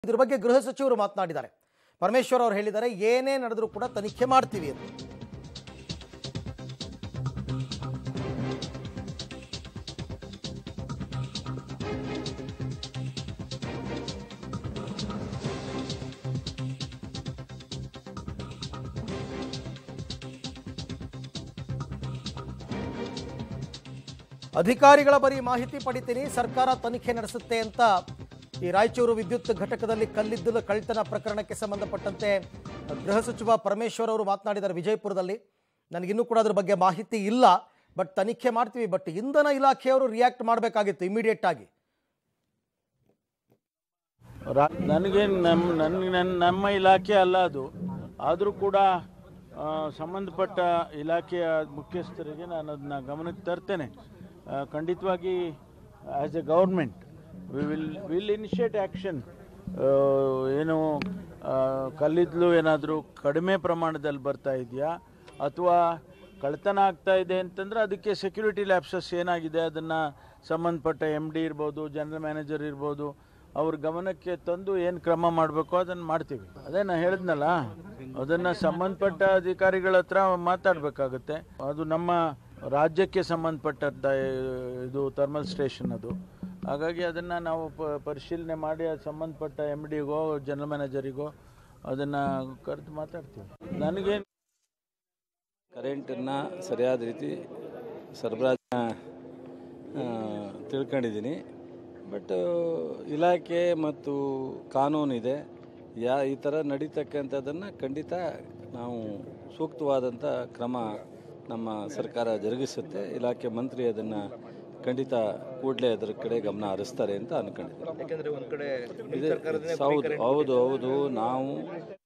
ಇದ್ರ ಬಗ್ಗೆ ಗೃಹ ಸಚಿವರು ಮಾತನಾಡಿದ್ದಾರೆ ಪರಮೇಶ್ವರ್ ಅವರು ಹೇಳಿದ್ದಾರೆ ಏನೇ ನಡೆದರೂ ಕೂಡ ತನಿಖೆ ಮಾಡ್ತೀವಿ ಅಂತ ಅಧಿಕಾರಿಗಳ ಬರೀ ಮಾಹಿತಿ ಪಡಿತೀನಿ ಸರ್ಕಾರ ತನಿಖೆ ನಡೆಸುತ್ತೆ ಅಂತ ಈ ರಾಯಚೂರು ವಿದ್ಯುತ್ ಘಟಕದಲ್ಲಿ ಕಲ್ಲಿದ್ದಲು ಕಳ್ತನ ಪ್ರಕರಣಕ್ಕೆ ಸಂಬಂಧಪಟ್ಟಂತೆ ಗೃಹ ಸಚಿವ ಪರಮೇಶ್ವರ್ ಅವರು ಮಾತನಾಡಿದ್ದಾರೆ ವಿಜಯಪುರದಲ್ಲಿ ನನಗಿನ್ನೂ ಕೂಡ ಅದ್ರ ಬಗ್ಗೆ ಮಾಹಿತಿ ಇಲ್ಲ ಬಟ್ ತನಿಖೆ ಮಾಡ್ತೀವಿ ಬಟ್ ಇಂಧನ ಇಲಾಖೆಯವರು ರಿಯಾಕ್ಟ್ ಮಾಡಬೇಕಾಗಿತ್ತು ಇಮಿಡಿಯೇಟ್ ಆಗಿ ರಾ- ನನಗೆ ನಮ್ಮ ನನಗೆ ನನ್ನ ನಮ್ಮ ಇಲಾಖೆ ಅಲ್ಲ ಅದು ಆದರೂ ಕೂಡ ಆ, ಸಂಬಂಧಪಟ್ಟ ಇಲಾಖೆಯ ಮುಖ್ಯಸ್ಥರಿಗೆ ನಾನು ಅದನ್ನ ಗಮನಕ್ಕೆ ತರ್ತೇನೆ ಆ, ಖಂಡಿತವಾಗಿ as a government we will will initiate action ಏನು ಆ, ಕಲ್ಲಿದ್ದಲು ಏನಾದರೂ ಕಡಿಮೆ ಪ್ರಮಾಣದಲ್ಲಿ ಬರ್ತಾ ಇದೆಯಾ ಅಥವಾ ಕಳ್ತನ ಆಗ್ತಾ ಇದೆ ಅಂತಂದ್ರೆ ಅದಕ್ಕೆ ಸೆಕ್ಯೂರಿಟಿ ಲ್ಯಾಪ್ಸಸ್ ಏನಾಗಿದೆ ಅದನ್ನು ಸಂಬಂಧಪಟ್ಟ ಎಮ್ ಡಿ ಇರ್ಬೋದು ಜನರಲ್ ಮ್ಯಾನೇಜರ್ ಇರ್ಬೋದು ಅವ್ರ ಗಮನಕ್ಕೆ ತಂದು ಏನು ಕ್ರಮ ಮಾಡಬೇಕು ಅದನ್ನು ಮಾಡ್ತೀವಿ ಅದೇ ನಾ ಹೇಳಿದ್ನಲ್ಲ ಅದನ್ನು ಸಂಬಂಧಪಟ್ಟ ಅಧಿಕಾರಿಗಳ ಹತ್ರ ಮಾತಾಡಬೇಕಾಗುತ್ತೆ ಅದು ನಮ್ಮ ರಾಜ್ಯಕ್ಕೆ ಸಂಬಂಧಪಟ್ಟಂಥ ಇದು ಥರ್ಮಲ್ ಸ್ಟೇಷನ್ ಅದು ಹಾಗಾಗಿ ಅದನ್ನು ನಾವು ಪ ಪರಿಶೀಲನೆ ಮಾಡಿ ಅದು ಸಂಬಂಧಪಟ್ಟ ಎಮ್ ಡಿಗೋ ಜನರಲ್ ಮ್ಯಾನೇಜರಿಗೋ ಅದನ್ನು ಕರೆದು ಮಾತಾಡ್ತೀವಿ ನನಗೆ ಕರೆಂಟನ್ನು ಸರಿಯಾದ ರೀತಿ ಸರಬರಾಜನ್ನ ಆ, ತಿಳ್ಕೊಂಡಿದ್ದೀನಿ ಬಟ್ ಇಲಾಖೆ ಮತ್ತು ಕಾನೂನಿದೆ ಯಾ ಈ ಥರ ನಡೀತಕ್ಕಂಥದ್ದನ್ನು ಖಂಡಿತ ನಾವು ಸೂಕ್ತವಾದಂಥ ಕ್ರಮ ನಮ್ಮ ಸರ್ಕಾರ ಜರುಗಿಸುತ್ತೆ ಇಲಾಖೆ ಮಂತ್ರಿ ಅದನ್ನು ಖಂಡಿತ ಕೂಡಲೇ ಅದರ ಕಡೆ ಗಮನ ಹರಿಸ್ತಾರೆ ಅಂತ ಅನ್ಕೊಂಡಿದ್ದೀನಿ ಯಾಕಂದ್ರೆ ಒಂದ್ ಕಡೆ ಇದೆ ಹೌದು ಹೌದು ಹೌದು ನಾವು